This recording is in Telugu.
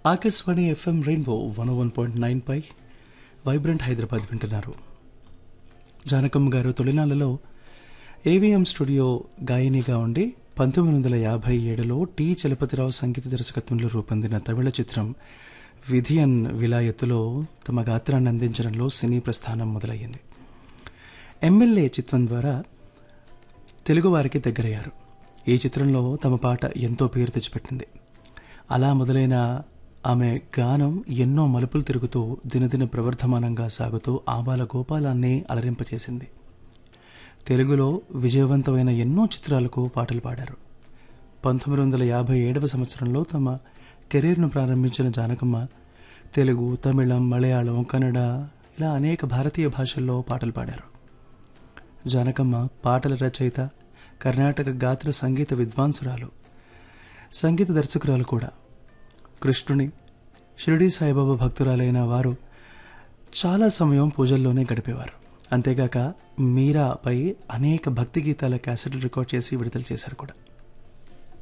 Akashvani FM rainbow one one point nine పై వైబ్రెంట్ హైదరాబాద్ వింటున్నారు జానకమ్మ గారు తొలినాళ్ళలో ఏవిఎం స్టూడియో గాయనిగా ఉండి పంతొమ్మిది వందల యాభై ఏడులో టి చలపతిరావు సంగీత దర్శకత్వంలో రూపొందిన తమిళ చిత్రం విధియన్ విలాయత్తులో తమ గాత్రాన్ని అందించడంలో సినీ ప్రస్థానం మొదలయ్యింది ఎమ్మెల్యే చిత్రం ద్వారా తెలుగువారికి దగ్గరయ్యారు ఈ చిత్రంలో తమ పాట ఎంతో పేరు తెచ్చిపెట్టింది అలా మొదలైన ఆమె గానం ఎన్నో మలుపులు తిరుగుతూ దినదిన ప్రవర్ధమానంగా సాగుతూ ఆబాల గోపాలాన్ని అలరింపచేసింది తెలుగులో విజయవంతమైన ఎన్నో చిత్రాలకు పాటలు పాడారు పంతొమ్మిది వందల యాభై ఏడవ సంవత్సరంలో తమ కెరీర్ను ప్రారంభించిన జానకమ్మ తెలుగు తమిళం మలయాళం కన్నడ ఇలా అనేక భారతీయ భాషల్లో పాటలు పాడారు జానకమ్మ పాటల రచయిత కర్ణాటక గాత్ర సంగీత విద్వాంసురాలు సంగీత దర్శకురాలు కూడా కృష్ణుని షిరిడి సాయిబాబా భక్తురాలైన వారు చాలా సమయం పూజల్లోనే గడిపేవారు అంతేగాక మీరాపై అనేక భక్తి గీతాల క్యాసెట్లు రికార్డ్ చేసి విడుదల చేశారు కూడా